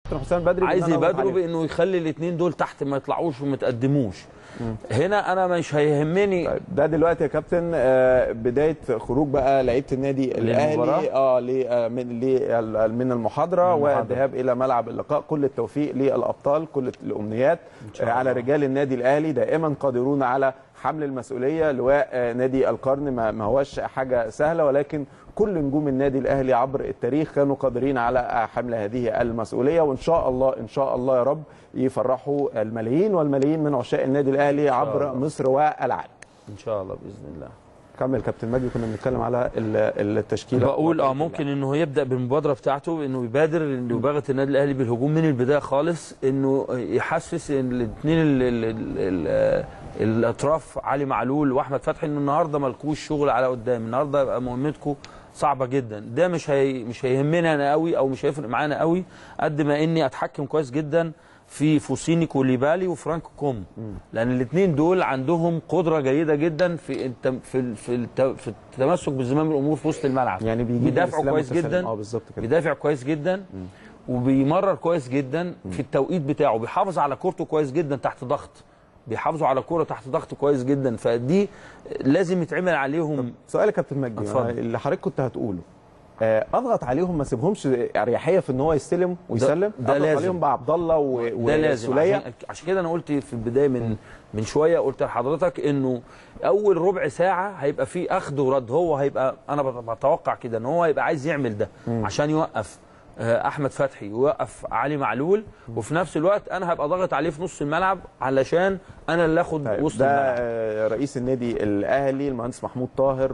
كابتن حسام بدري عايز بإن أنا أضغط يبادروا عليه. بانه يخلي الاثنين دول تحت ما يطلعوش وما يتقدموش هنا انا مش هيهمني طيب ده دلوقتي يا كابتن آه، بدايه خروج بقى لعيبه النادي للمباراة؟ الاهلي اه ل- آه، من ل- من المحاضره من المحاضرة. والذهاب الى ملعب اللقاء كل التوفيق للابطال كل الامنيات شاء آه، على الله. رجال النادي الاهلي دائما قادرون على حمل المسؤوليه لواء آه، نادي القرن ما ما هوش حاجه سهله ولكن كل نجوم النادي الاهلي عبر التاريخ كانوا قادرين على آه، حمل هذه المسؤوليه وان شاء الله ان شاء الله يا رب يفرحوا الملايين والملايين من عشاق النادي الاهلي عبر الله. مصر والعالم ان شاء الله باذن الله كمل كابتن مجدي كنا بنتكلم على ال- التشكيله بقول اه ممكن انه يبدا بالمبادره بتاعته انه يبادر انه يباغت النادي الاهلي بالهجوم من البدايه خالص انه يحسس ان الاثنين الاطراف علي معلول واحمد فتحي انه النهارده مالكوش شغل على قدام النهارده يبقى مهمتكم صعبه جدا ده مش هي مش هيهمنا انا قوي او مش هيفرق معانا قوي قد ما اني اتحكم كويس جدا في فوسيني كوليبالي وفرانكو كوم لان الاثنين دول عندهم قدره جيده جدا في الت- في ال- في الت- في التمسك بزمام الامور في وسط الملعب يعني بيجيب بيدافعوا الإسلام كويس متسلم. جدا اه بالظبط كده بيدافع كويس جدا وبيمرر كويس جدا في التوقيت بتاعه بيحافظ على كورته كويس جدا تحت ضغط بيحافظوا على كوره تحت ضغط كويس جدا فدي لازم يتعمل عليهم سؤال يا كابتن مجدي اتفضل. أنا اللي حضرتك كنت هتقوله آه، اضغط عليهم ما اسيبهمش اريحيه في ان هو يستلم ويسلم ده اضغط لازم. عليهم بعبد الله و- ده لازم وسوليه عشان, عشان كده انا قلت في البدايه من من شويه قلت لحضرتك انه اول ربع ساعه هيبقى في اخذ ورد هو هيبقى انا بت- بتوقع كده ان هو هيبقى عايز يعمل ده عشان يوقف آه، احمد فتحي ويوقف علي معلول وفي نفس الوقت انا هبقى ضاغط عليه في نص الملعب علشان انا اللي اخد طيب وسط ده الملعب آه، رئيس النادي الاهلي المهندس محمود طاهر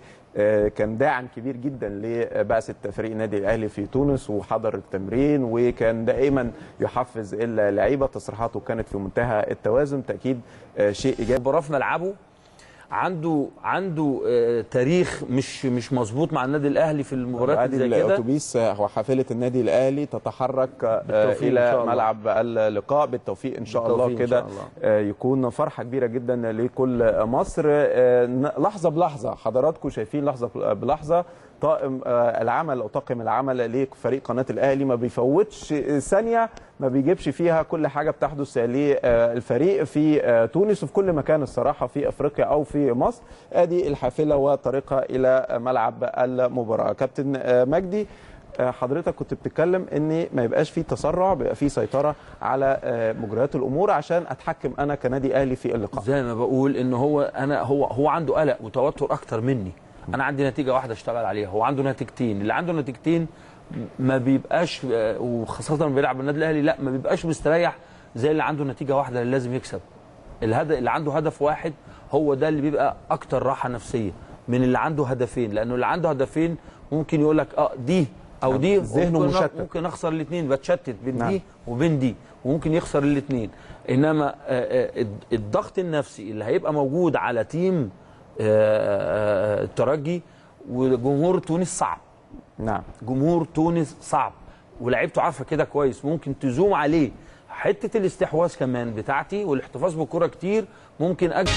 وكان داعم كبير جدا لبعثه فريق النادي الاهلي في تونس وحضر التمرين وكان دائما يحفز اللعيبه تصريحاته كانت في منتهى التوازن تاكيد آه، شيء ايجابي المباراه في ملعبه عنده عنده آه، تاريخ مش مش مظبوط مع النادي الاهلي في المباريات ادي اللي زي كده الاتوبيس آه، وحافله النادي الاهلي تتحرك آه، بالتوفيق إن الى شاء الله. ملعب اللقاء بالتوفيق ان شاء الله بالتوفيق إن كده شاء الله. آه، يكون فرحه كبيره جدا لكل مصر آه، ن- لحظه بلحظه حضراتكم شايفين لحظه بلحظه طاقم آه، العمل او طاقم العمل لفريق قناه الاهلي ما بيفوتش ثانيه ما بيجيبش فيها كل حاجه بتحدث للفريق في آه، تونس وفي كل مكان الصراحه في افريقيا او في مصر ادي الحافله وطريقها الى ملعب المباراه كابتن آه، مجدي آه، حضرتك كنت بتتكلم ان ما يبقاش في تسرع بيبقى في سيطره على آه، مجريات الامور عشان اتحكم انا كنادي اهلي في اللقاء زي ما بقول ان هو انا هو هو عنده قلق وتوتر اكتر مني انا عندي نتيجه واحده اشتغل عليها هو عنده نتيجتين اللي عنده نتيجتين ما بيبقاش آه، وخاصه لما بيلعب النادي الاهلي لا ما بيبقاش مستريح زي اللي عنده نتيجه واحده اللي لازم يكسب الهدف اللي عنده هدف واحد هو ده اللي بيبقى اكتر راحه نفسيه من اللي عنده هدفين لانه اللي عنده هدفين ممكن يقول لك اه دي او دي ذهنه ممكن مشتت. ممكن اخسر الاثنين بتشتت بين نعم. دي وبين دي وممكن يخسر الاثنين انما آه، آه، الد- الضغط النفسي اللي هيبقى موجود على تيم آه، آه، الترجي وجمهور تونس صعب نعم جمهور تونس صعب ولعيبته عارفه كده كويس ممكن تزوم عليه حته الاستحواذ كمان بتاعتي والاحتفاظ بالكره كتير ممكن أج...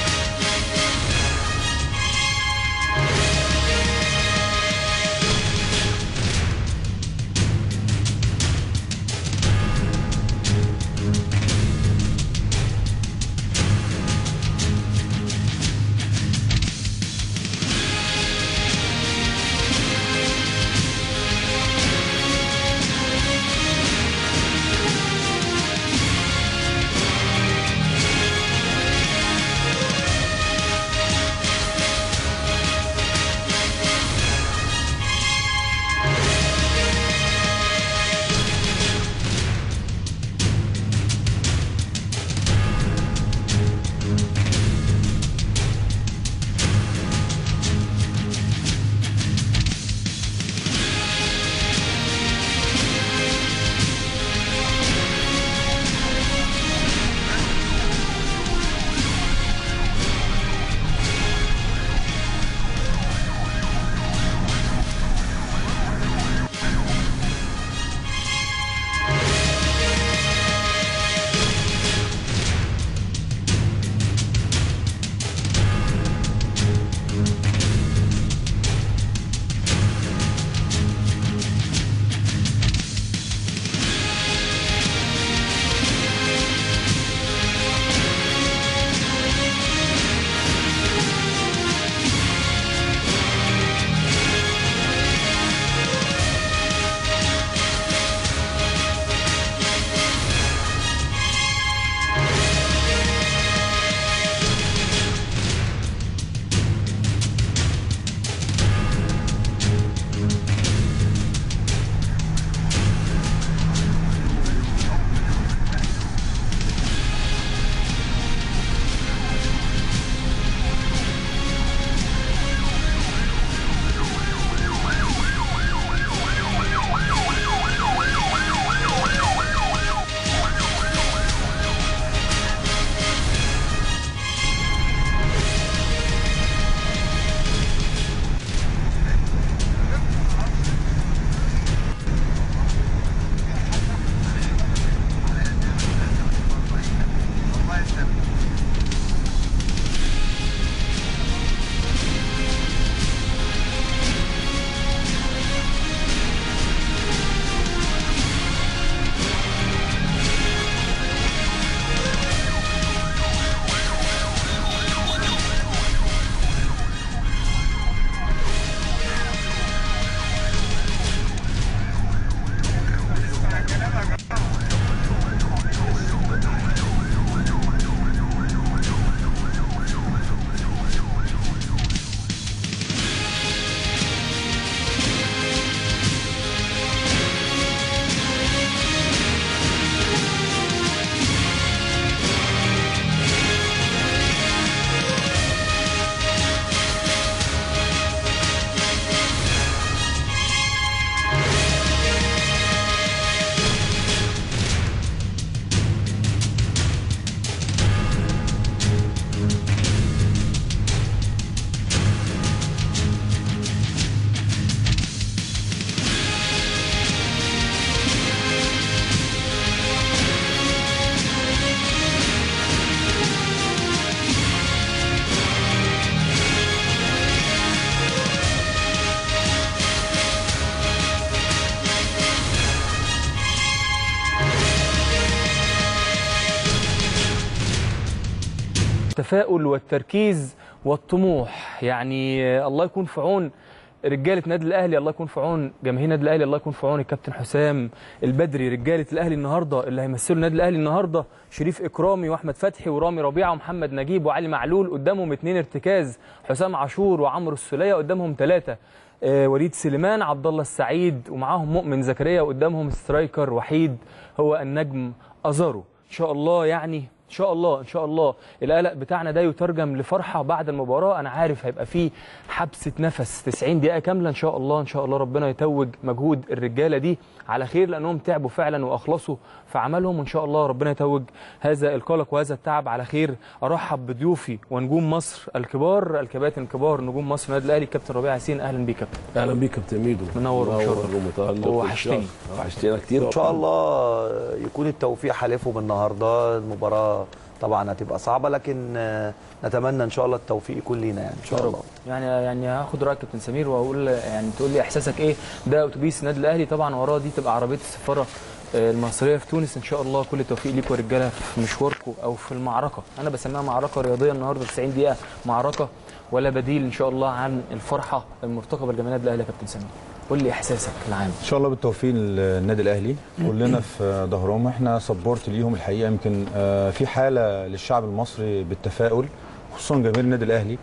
التفاؤل والتركيز والطموح يعني آه، الله يكون في عون رجاله نادي الاهلي الله يكون في عون جماهير نادي الاهلي الله يكون في عون الكابتن حسام البدري رجاله الاهلي النهارده اللي هيمثلوا النادي الاهلي النهارده شريف اكرامي واحمد فتحي ورامي ربيعه ومحمد نجيب وعلي معلول قدامهم اثنين ارتكاز حسام عاشور وعمرو السوليه قدامهم ثلاثه آه، وليد سليمان عبد الله السعيد ومعاهم مؤمن زكريا قدامهم سترايكر وحيد هو النجم ازارو ان شاء الله يعني ان شاء الله ان شاء الله القلق بتاعنا ده يترجم لفرحه بعد المباراه انا عارف هيبقى فيه حبسه نفس 90 دقيقه كامله ان شاء الله ان شاء الله ربنا يتوج مجهود الرجاله دي على خير لانهم تعبوا فعلا واخلصوا في عملهم وان شاء الله ربنا يتوج هذا القلق وهذا التعب على خير ارحب بضيوفي ونجوم مصر الكبار الكباتن الكبار نجوم مصر النادي الاهلي كابتن ربيع ياسين اهلا بيك كابتن اهلا بيك كابتن ميدو منور ومشرف. ومتالق وحشتني. وحشتنا كتير ان شاء الله يكون التوفيق حالفهم النهارده المباراه طبعا هتبقى صعبه لكن آه، نتمنى ان شاء الله التوفيق يكون لينا يعني ان شاء الله يعني يعني هاخد رايك كابتن سمير واقول يعني تقول لي احساسك ايه ده اتوبيس النادي الاهلي طبعا وراه دي تبقى عربيه السفاره آه، المصريه في تونس ان شاء الله كل التوفيق ليكم يا رجاله في مشواركم او في المعركه انا بسميها معركه رياضيه النهارده 90 دقيقه معركه ولا بديل ان شاء الله عن الفرحه المرتقبه لجماهير النادي الاهلي يا كابتن سمير قول لي احساسك العام ان شاء الله بالتوفيق للنادي الاهلي كلنا في ظهرهم احنا سبورت ليهم الحقيقه يمكن آه، في حاله للشعب المصري بالتفاؤل خصوصا جماهير النادي الاهلي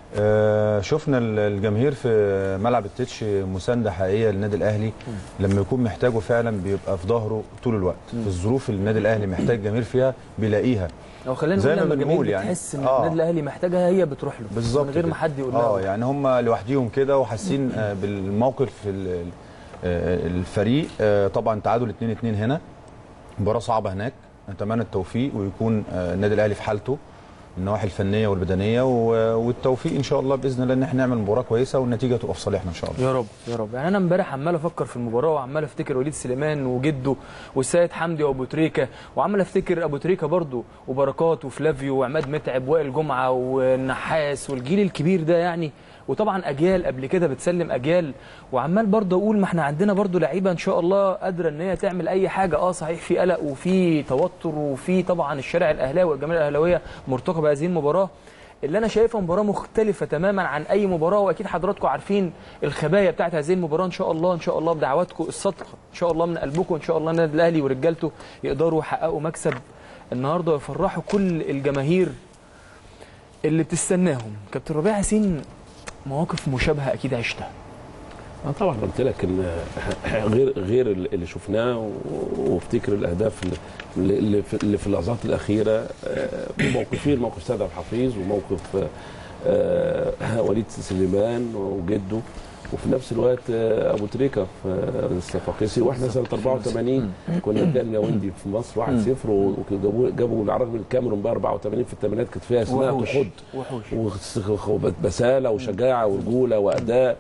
آه، شفنا ال- الجماهير في ملعب التتش مسانده حقيقيه للنادي الاهلي لما يكون محتاجه فعلا بيبقى في ظهره طول الوقت في الظروف اللي النادي الاهلي محتاج الجماهير فيها بيلاقيها او خلينا زي نقول ما لما الجماهير بنقول يعني. بتحس ان آه. النادي الاهلي محتاجها هي بتروح له بالظبط من غير ما كده. حد يقول لها اه يعني هم لوحديهم كده وحاسين آه، بالموقف ال- آه، الفريق آه، طبعا تعادل 2 2 هنا مباراه صعبه هناك نتمنى التوفيق ويكون آه، النادي الاهلي في حالته من النواحي الفنيه والبدنيه و- والتوفيق ان شاء الله باذن الله ان احنا نعمل مباراه كويسه والنتيجه تبقى في صالحنا ان شاء الله يا رب يا رب يعني انا امبارح عمال افكر في المباراه وعمال افتكر وليد سليمان وجده والسيد حمدي وابو تريكه وعمال افتكر ابو تريكه برضو وبركات وفلافيو وعماد متعب وائل جمعه والنحاس والجيل الكبير ده يعني وطبعا اجيال قبل كده بتسلم اجيال وعمال برضه اقول ما احنا عندنا برضه لعيبه ان شاء الله قادره ان هي تعمل اي حاجه اه صحيح في قلق وفي توتر وفي طبعا الشارع الاهلاوي والجماهير الاهلاويه مرتقبه هذه المباراه اللي انا شايفها مباراه مختلفه تماما عن اي مباراه واكيد حضراتكم عارفين الخبايا بتاعت هذه المباراه ان شاء الله ان شاء الله بدعواتكم الصادقه ان شاء الله من قلبكم ان شاء الله النادي الاهلي ورجالته يقدروا يحققوا مكسب النهارده ويفرحوا كل الجماهير اللي بتستناهم كابتن ربيع ياسين مواقف مشابهه اكيد عشتها اه طبعا قلت لك ان غير غير اللي شفناه و- وافتكر الاهداف اللي- اللي في, اللي في اللحظات الاخيره آه، موقفين موقف سيد عبد الحفيظ وموقف آه، وليد سليمان وجده وفي نفس الوقت آه، ابو تريكه في الصفاقسي واحنا سنه 84 كنا قدامنا ويندي في مصر 1-0 وجابوا جابوا على الرغم من الكاميرون بقى 84 في الثمانينات كانت فيها اسماء وحوش تخض وحوش وبساله وشجاعه ورجوله واداء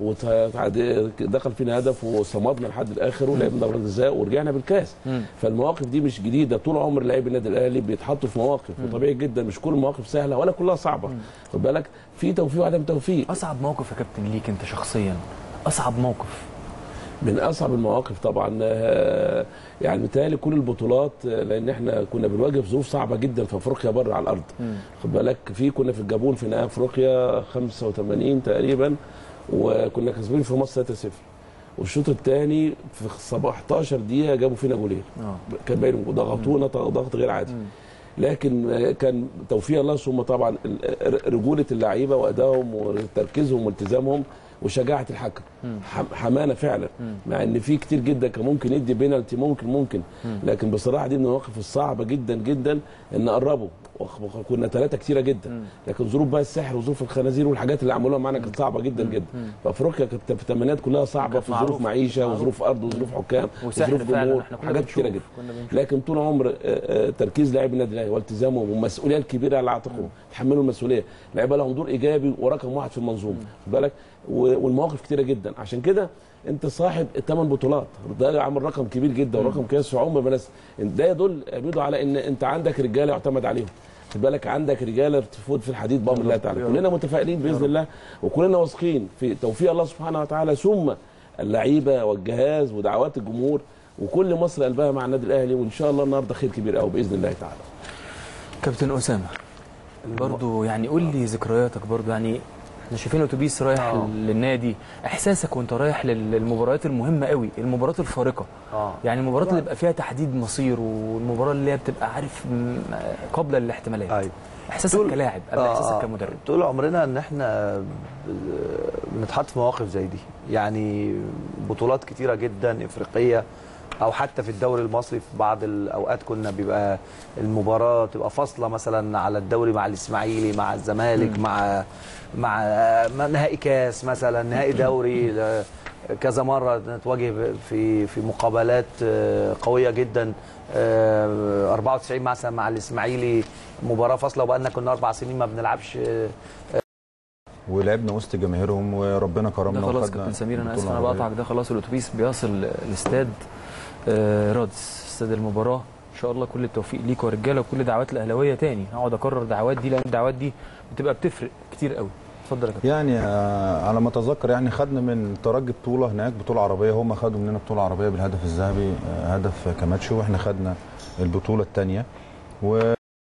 ودخل فينا هدف وصمدنا لحد الاخر ولعبنا ضربات جزاء ورجعنا بالكاس مم. فالمواقف دي مش جديده طول عمر لعيب النادي الاهلي بيتحطوا في مواقف وطبيعي جدا مش كل المواقف سهله ولا كلها صعبه خد بالك في توفيق وعدم توفيق اصعب موقف يا كابتن ليك انت شخصيا اصعب موقف من اصعب المواقف طبعا آه، يعني متهيألي كل البطولات آه، لان احنا كنا بنواجه ظروف صعبه جدا في افريقيا بره على الارض خد بالك في كنا في الجابون في نهائي افريقيا 85 تقريبا وكنا كسبانين في مصر 3-0 والشوط الثاني في 17 دقيقه جابوا فينا جولين اه كان باين ضغطونا ضغط غير عادي لكن آه، كان توفيق الله ثم طبعا ال- رجوله اللعيبه وادائهم وتركيزهم والتزامهم وشجاعه الحكم حم- حمانه فعلا مع ان في كتير جدا كان ممكن يدي بينالتي ممكن ممكن لكن بصراحه دي من المواقف الصعبه جدا جدا ان قربوا وخ- وخ- كنا ثلاثه كتيره جدا لكن ظروف بقى السحر وظروف الخنازير والحاجات اللي عملوها معانا كانت صعبه جدا جدا فافريقيا كانت في الثمانينات كلها صعبه كانت في ظروف معروفة. معيشه معروفة. وظروف ارض وظروف حكام وسحر وظروف فعلا، جمهور احنا كنا حاجات كتيره بنشوف، جدا كنا بنشوف. لكن طول عمر آه، آه، تركيز لاعبي النادي الاهلي والتزامهم والمسؤوليه الكبيره على عاتقهم تحملوا المسؤوليه لعيبه لهم دور ايجابي ورقم واحد في المنظومه خد بالك و- والمواقف كتيره جدا عشان كده انت صاحب الثمان بطولات ده عامل رقم كبير جدا ورقم قياس في عمر بس ده يدل يدل على ان انت عندك رجاله يعتمد عليهم خد بالك عندك رجاله تفوت في الحديد بامر الله تعالى كلنا متفائلين باذن الله وكلنا واثقين في توفيق الله سبحانه وتعالى ثم اللعيبه والجهاز ودعوات الجمهور وكل مصر قلبها مع النادي الاهلي وان شاء الله النهارده خير كبير قوي باذن الله تعالى كابتن اسامه برضو يعني قول لي ذكرياتك برضو يعني احنا شايفين اتوبيس رايح آه. للنادي احساسك وانت رايح لل- للمباريات المهمه قوي المباريات الفارقه اه يعني المباريات اللي بيبقى فيها تحديد مصير والمباراه اللي هي بتبقى عارف م- قابله للاحتمالات ايوه احساسك طول- كلاعب قبل آه، احساسك آه. كمدرب طول عمرنا ان احنا ب- بنتحط في مواقف زي دي يعني بطولات كتيره جدا افريقيه او حتى في الدوري المصري في بعض الاوقات كنا بيبقى المباراه تبقى فاصله مثلا على الدوري مع الاسماعيلي مع الزمالك مع مع مع نهائي كاس مثلا نهائي دوري ل- كذا مره نتواجه في في مقابلات آه، قويه جدا آه، 94 مثلا مع الاسماعيلي مباراه فاصله وبقالنا كنا اربع سنين ما بنلعبش آه، ولعبنا وسط جماهيرهم وربنا ده كرمنا خلاص وخدنا كابتن سمير انا اسف بطولة انا عربية. بقطعك ده خلاص الاتوبيس بيصل الاستاد آه، رادس استاد المباراه ان شاء الله كل التوفيق ليكوا يا رجاله وكل دعوات الاهلاويه تاني هقعد اكرر دعوات دي لان الدعوات دي بتبقى بتفرق كتير قوي اتفضل يا كابتن يعني آه، على ما اتذكر يعني خدنا من ترجي بطوله هناك بطوله عربيه هم خدوا مننا بطوله عربيه بالهدف الذهبي آه، هدف كماتشو واحنا خدنا البطوله الثانيه و